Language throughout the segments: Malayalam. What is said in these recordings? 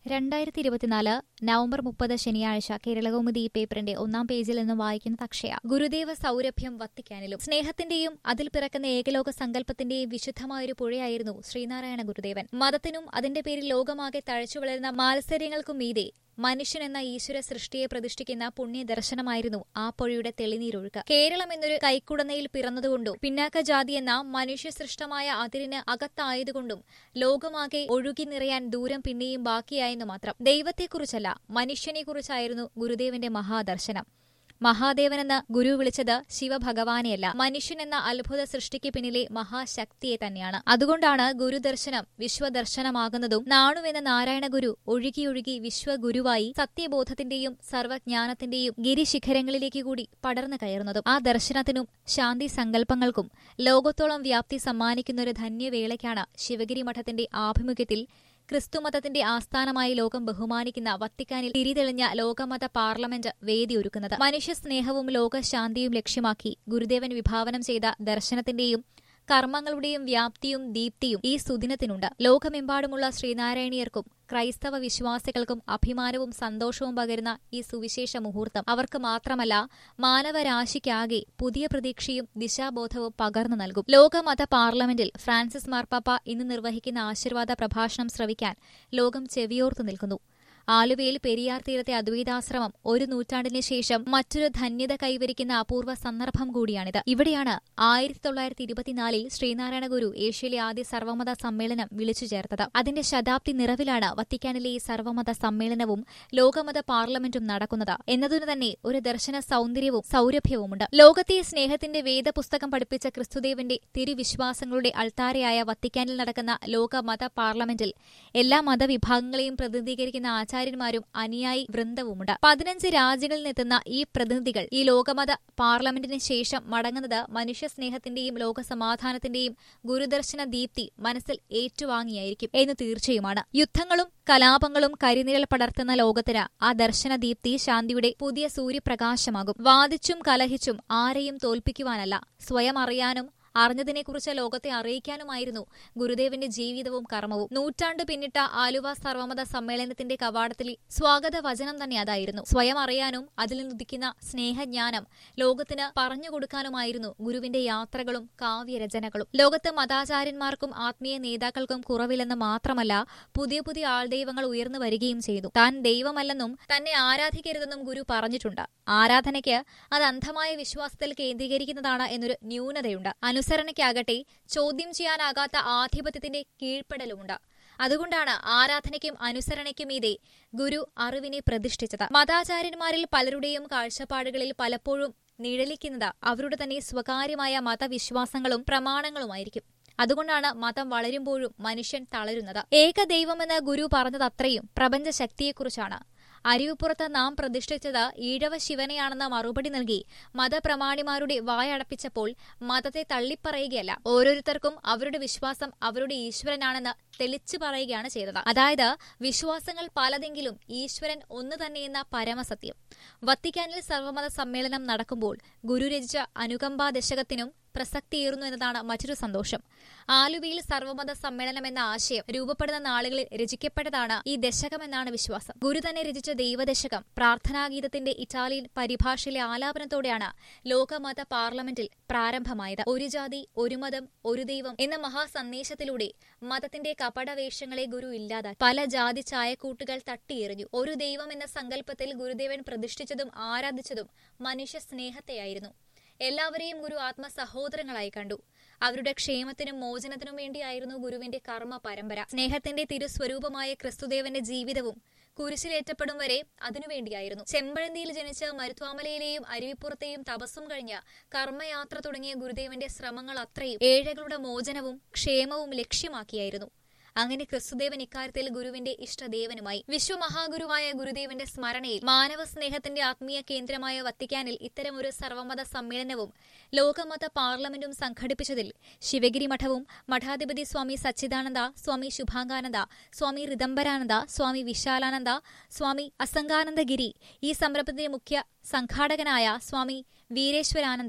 രണ്ടായിരത്തി ഇരുപത്തിനാല് നവംബർ മുപ്പത് ശനിയാഴ്ച കേരളകൗമുദി ഈ പേപ്പറിന്റെ ഒന്നാം പേജിൽ നിന്ന് വായിക്കുന്നത് അക്ഷയ ഗുരുദേവ സൗരഭ്യം വത്തിക്കാനിലും സ്നേഹത്തിന്റെയും അതിൽ പിറക്കുന്ന ഏകലോക സങ്കല്പത്തിന്റെയും വിശുദ്ധമായൊരു പുഴയായിരുന്നു ശ്രീനാരായണ ഗുരുദേവൻ മതത്തിനും അതിന്റെ പേരിൽ ലോകമാകെ തഴച്ചു വളരുന്ന മാത്സര്യങ്ങൾക്കും മീതെ മനുഷ്യൻ എന്ന ഈശ്വര സൃഷ്ടിയെ പ്രതിഷ്ഠിക്കുന്ന പുണ്യ ദർശനമായിരുന്നു ആ പുഴയുടെ തെളിനീരൊഴുക്ക് കേരളം എന്നൊരു കൈക്കുടനയിൽ പിറന്നതുകൊണ്ടും പിന്നാക്ക ജാതി എന്ന മനുഷ്യസൃഷ്ടമായ അതിരിന് അകത്തായതുകൊണ്ടും ലോകമാകെ ഒഴുകി നിറയാൻ ദൂരം പിന്നെയും ബാക്കിയായെന്നു മാത്രം ദൈവത്തെക്കുറിച്ചല്ല മനുഷ്യനെക്കുറിച്ചായിരുന്നു ഗുരുദേവന്റെ മഹാദർശനം മഹാദേവനെന്ന് ഗുരു വിളിച്ചത് ശിവഭഗവാനെയല്ല മനുഷ്യൻ എന്ന അത്ഭുത സൃഷ്ടിക്ക് പിന്നിലെ മഹാശക്തിയെ തന്നെയാണ് അതുകൊണ്ടാണ് ഗുരുദർശനം വിശ്വദർശനമാകുന്നതും നാണുവെന്ന നാരായണ ഗുരു ഒഴുകിയൊഴുകി വിശ്വഗുരുവായി സത്യബോധത്തിന്റെയും സർവജ്ഞാനത്തിന്റെയും ഗിരിശിഖരങ്ങളിലേക്ക് കൂടി പടർന്നു കയറുന്നതും ആ ദർശനത്തിനും ശാന്തി സങ്കല്പങ്ങൾക്കും ലോകത്തോളം വ്യാപ്തി സമ്മാനിക്കുന്നൊരു ധന്യവേളയ്ക്കാണ് ശിവഗിരി മഠത്തിന്റെ ആഭിമുഖ്യത്തിൽ ക്രിസ്തുമതത്തിന്റെ ആസ്ഥാനമായി ലോകം ബഹുമാനിക്കുന്ന വത്തിക്കാനിൽ തിരിതെളിഞ്ഞ ലോകമത പാർലമെന്റ് വേദിയൊരുക്കുന്നത് മനുഷ്യസ്നേഹവും ലോകശാന്തിയും ലക്ഷ്യമാക്കി ഗുരുദേവൻ വിഭാവനം ചെയ്ത ദർശനത്തിന്റെയും കർമ്മങ്ങളുടെയും വ്യാപ്തിയും ദീപ്തിയും ഈ സുദിനത്തിനുണ്ട് ലോകമെമ്പാടുമുള്ള ശ്രീനാരായണീയർക്കും ക്രൈസ്തവ വിശ്വാസികൾക്കും അഭിമാനവും സന്തോഷവും പകരുന്ന ഈ സുവിശേഷ മുഹൂർത്തം അവർക്ക് മാത്രമല്ല മാനവരാശിക്കാകെ പുതിയ പ്രതീക്ഷയും ദിശാബോധവും പകർന്നു നൽകും ലോകമത പാർലമെന്റിൽ ഫ്രാൻസിസ് മാർപ്പാപ്പ ഇന്ന് നിർവഹിക്കുന്ന ആശീർവാദ പ്രഭാഷണം ശ്രവിക്കാൻ ലോകം ചെവിയോർത്തു നിൽക്കുന്നു ആലുവയിൽ പെരിയാർ തീരത്തെ അദ്വൈതാശ്രമം ഒരു നൂറ്റാണ്ടിന് ശേഷം മറ്റൊരു ധന്യത കൈവരിക്കുന്ന അപൂർവ സന്ദർഭം കൂടിയാണിത് ഇവിടെയാണ് ആയിരത്തി തൊള്ളായിരത്തി ഇരുപത്തിനാലിൽ ശ്രീനാരായണ ഗുരു ഏഷ്യയിലെ ആദ്യ സർവമത സമ്മേളനം വിളിച്ചു ചേർത്തത് അതിന്റെ ശതാബ്ദി നിറവിലാണ് വത്തിക്കാനിലെ ഈ സർവമത സമ്മേളനവും ലോകമത പാർലമെന്റും നടക്കുന്നത് എന്നതിനു തന്നെ ഒരു ദർശന സൗന്ദര്യവും സൗരഭ്യവുമുണ്ട് ലോകത്തെ സ്നേഹത്തിന്റെ വേദപുസ്തകം പഠിപ്പിച്ച ക്രിസ്തുദേവന്റെ തിരുവിശ്വാസങ്ങളുടെ അൾത്താരയായ വത്തിക്കാനിൽ നടക്കുന്ന ലോകമത പാർലമെന്റിൽ എല്ലാ മതവിഭാഗങ്ങളെയും പ്രതിനിധീകരിക്കുന്ന ആചാര്യന്മാരും അനുയായി വൃന്ദവുമുണ്ട് പതിനഞ്ച് രാജ്യങ്ങളിൽ നിന്നെത്തുന്ന ഈ പ്രതിനിധികൾ ഈ ലോകമത പാർലമെന്റിന് ശേഷം മടങ്ങുന്നത് മനുഷ്യസ്നേഹത്തിന്റെയും ലോകസമാധാനത്തിന്റെയും ഗുരുദർശന ദീപ്തി മനസ്സിൽ ഏറ്റുവാങ്ങിയായിരിക്കും എന്ന് തീർച്ചയുമാണ് യുദ്ധങ്ങളും കലാപങ്ങളും കരിനിഴൽ പടർത്തുന്ന ലോകത്തിന് ആ ദർശന ദീപ്തി ശാന്തിയുടെ പുതിയ സൂര്യപ്രകാശമാകും വാദിച്ചും കലഹിച്ചും ആരെയും തോൽപ്പിക്കുവാനല്ല സ്വയം അറിയാനും അറിഞ്ഞതിനെക്കുറിച്ച് ലോകത്തെ അറിയിക്കാനുമായിരുന്നു ഗുരുദേവന്റെ ജീവിതവും കർമ്മവും നൂറ്റാണ്ട് പിന്നിട്ട ആലുവ സർവമത സമ്മേളനത്തിന്റെ കവാടത്തിൽ സ്വാഗത വചനം തന്നെ അതായിരുന്നു സ്വയം അറിയാനും അതിൽ നിന്നുദിക്കുന്ന സ്നേഹജ്ഞാനം ലോകത്തിന് പറഞ്ഞുകൊടുക്കാനുമായിരുന്നു ഗുരുവിന്റെ യാത്രകളും കാവ്യരചനകളും ലോകത്ത് മതാചാര്യന്മാർക്കും ആത്മീയ നേതാക്കൾക്കും കുറവില്ലെന്ന് മാത്രമല്ല പുതിയ പുതിയ ആൾദൈവങ്ങൾ ഉയർന്നു വരികയും ചെയ്തു താൻ ദൈവമല്ലെന്നും തന്നെ ആരാധിക്കരുതെന്നും ഗുരു പറഞ്ഞിട്ടുണ്ട് ആരാധനയ്ക്ക് അത് അന്ധമായ വിശ്വാസത്തിൽ കേന്ദ്രീകരിക്കുന്നതാണ് എന്നൊരു ന്യൂനതയുണ്ട് അനുസരണയ്ക്കാകട്ടെ ചോദ്യം ചെയ്യാനാകാത്ത ആധിപത്യത്തിന്റെ കീഴ്പ്പെടലുമുണ്ട് അതുകൊണ്ടാണ് ആരാധനയ്ക്കും അനുസരണയ്ക്കും മീതെ ഗുരു അറിവിനെ പ്രതിഷ്ഠിച്ചത് മതാചാര്യന്മാരിൽ പലരുടെയും കാഴ്ചപ്പാടുകളിൽ പലപ്പോഴും നിഴലിക്കുന്നത് അവരുടെ തന്നെ സ്വകാര്യമായ മതവിശ്വാസങ്ങളും പ്രമാണങ്ങളുമായിരിക്കും അതുകൊണ്ടാണ് മതം വളരുമ്പോഴും മനുഷ്യൻ തളരുന്നത് ഏകദൈവമെന്ന് ഗുരു പറഞ്ഞത് അത്രയും പ്രപഞ്ചശക്തിയെക്കുറിച്ചാണ് അരിവുപുറത്ത് നാം പ്രതിഷ്ഠിച്ചത് ഈഴവ ശിവനെയാണെന്ന മറുപടി നൽകി മതപ്രമാണിമാരുടെ വായടപ്പിച്ചപ്പോൾ മതത്തെ തള്ളിപ്പറയുകയല്ല ഓരോരുത്തർക്കും അവരുടെ വിശ്വാസം അവരുടെ ഈശ്വരനാണെന്ന് തെളിച്ചു പറയുകയാണ് ചെയ്തത് അതായത് വിശ്വാസങ്ങൾ പലതെങ്കിലും ഈശ്വരൻ ഒന്ന് തന്നെയെന്ന പരമസത്യം വത്തിക്കാനിൽ സർവമത സമ്മേളനം നടക്കുമ്പോൾ ഗുരു രചിച്ച അനുകമ്പാ ദശകത്തിനും പ്രസക്തിയേറുന്നു എന്നതാണ് മറ്റൊരു സന്തോഷം ആലുവയിൽ സർവമത സമ്മേളനം എന്ന ആശയം രൂപപ്പെടുന്ന നാളുകളിൽ രചിക്കപ്പെട്ടതാണ് ഈ ദശകമെന്നാണ് വിശ്വാസം ഗുരു തന്നെ രചിച്ച ദൈവദശകം പ്രാർത്ഥനാഗീതത്തിന്റെ ഇറ്റാലിയൻ പരിഭാഷയിലെ ആലാപനത്തോടെയാണ് ലോകമത പാർലമെന്റിൽ പ്രാരംഭമായത് ഒരു ജാതി ഒരു മതം ഒരു ദൈവം എന്ന മഹാസന്ദേശത്തിലൂടെ മതത്തിന്റെ കപടവേഷങ്ങളെ ഗുരു ഇല്ലാതാക്കി പല ജാതി ചായക്കൂട്ടുകൾ തട്ടിയെറിഞ്ഞു ഒരു ദൈവം എന്ന സങ്കല്പത്തിൽ ഗുരുദേവൻ പ്രതിഷ്ഠിച്ചതും ആരാധിച്ചതും മനുഷ്യ സ്നേഹത്തെയായിരുന്നു എല്ലാവരെയും ഗുരു ആത്മസഹോദരങ്ങളായി കണ്ടു അവരുടെ ക്ഷേമത്തിനും മോചനത്തിനും വേണ്ടിയായിരുന്നു ഗുരുവിന്റെ കർമ്മ പരമ്പര സ്നേഹത്തിന്റെ തിരുസ്വരൂപമായ ക്രിസ്തുദേവന്റെ ജീവിതവും കുരിശിലേറ്റപ്പെടും വരെ അതിനുവേണ്ടിയായിരുന്നു ചെമ്പഴന്തിയിൽ ജനിച്ച മരുത്വാമലയിലെയും അരുവിപ്പുറത്തെയും തപസ്സും കഴിഞ്ഞ കർമ്മയാത്ര തുടങ്ങിയ ഗുരുദേവന്റെ ശ്രമങ്ങൾ അത്രയും ഏഴകളുടെ മോചനവും ക്ഷേമവും ലക്ഷ്യമാക്കിയായിരുന്നു അങ്ങനെ ക്രിസ്തുദേവൻ ഇക്കാര്യത്തിൽ ഗുരുവിന്റെ ഇഷ്ടദേവനുമായി വിശ്വമഹാഗുരുവായ ഗുരുദേവന്റെ സ്മരണയിൽ മാനവ സ്നേഹത്തിന്റെ ആത്മീയ കേന്ദ്രമായ വത്തിക്കാനിൽ ഇത്തരമൊരു സർവമത സമ്മേളനവും ലോകമത പാർലമെന്റും സംഘടിപ്പിച്ചതിൽ ശിവഗിരി മഠവും മഠാധിപതി സ്വാമി സച്ചിദാനന്ദ സ്വാമി ശുഭാംഗാനന്ദ സ്വാമി റിദംബരാനന്ദ സ്വാമി വിശാലാനന്ദ സ്വാമി അസംഗാനന്ദഗിരി ഈ സംരംഭത്തിന്റെ മുഖ്യ സംഘാടകനായ സ്വാമി വീരേശ്വരാനന്ദ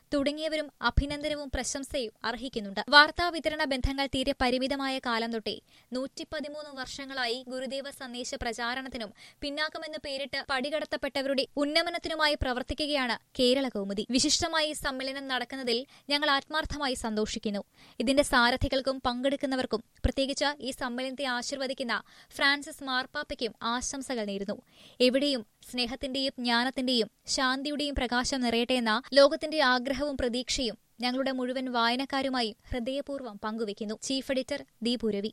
തുടങ്ങിയവരും അഭിനന്ദനവും പ്രശംസയും അർഹിക്കുന്നുണ്ട് വാർത്താ വിതരണ ബന്ധങ്ങൾ തീരെ പരിമിതമായ കാലം തൊട്ടേ നൂറ്റിപ്പതിമൂന്ന് വർഷങ്ങളായി ഗുരുദേവ സന്ദേശ പ്രചാരണത്തിനും പിന്നാക്കമെന്ന് പേരിട്ട് പടികടത്തപ്പെട്ടവരുടെ ഉന്നമനത്തിനുമായി പ്രവർത്തിക്കുകയാണ് കേരള കൗമുദി വിശിഷ്ടമായി സമ്മേളനം നടക്കുന്നതിൽ ഞങ്ങൾ ആത്മാർത്ഥമായി സന്തോഷിക്കുന്നു ഇതിന്റെ സാരഥികൾക്കും പങ്കെടുക്കുന്നവർക്കും പ്രത്യേകിച്ച് ഈ സമ്മേളനത്തെ ആശീർവദിക്കുന്ന ഫ്രാൻസിസ് മാർപ്പാപ്പയ്ക്കും ആശംസകൾ നേരുന്നു എവിടെയും സ്നേഹത്തിന്റെയും ജ്ഞാനത്തിന്റെയും ശാന്തിയുടെയും പ്രകാശം നിറയട്ടെയെന്ന ലോകത്തിന്റെ ആഗ്രഹവും പ്രതീക്ഷയും ഞങ്ങളുടെ മുഴുവൻ വായനക്കാരുമായി ഹൃദയപൂർവ്വം പങ്കുവയ്ക്കുന്നു ചീഫ് എഡിറ്റർ ദീപുരവി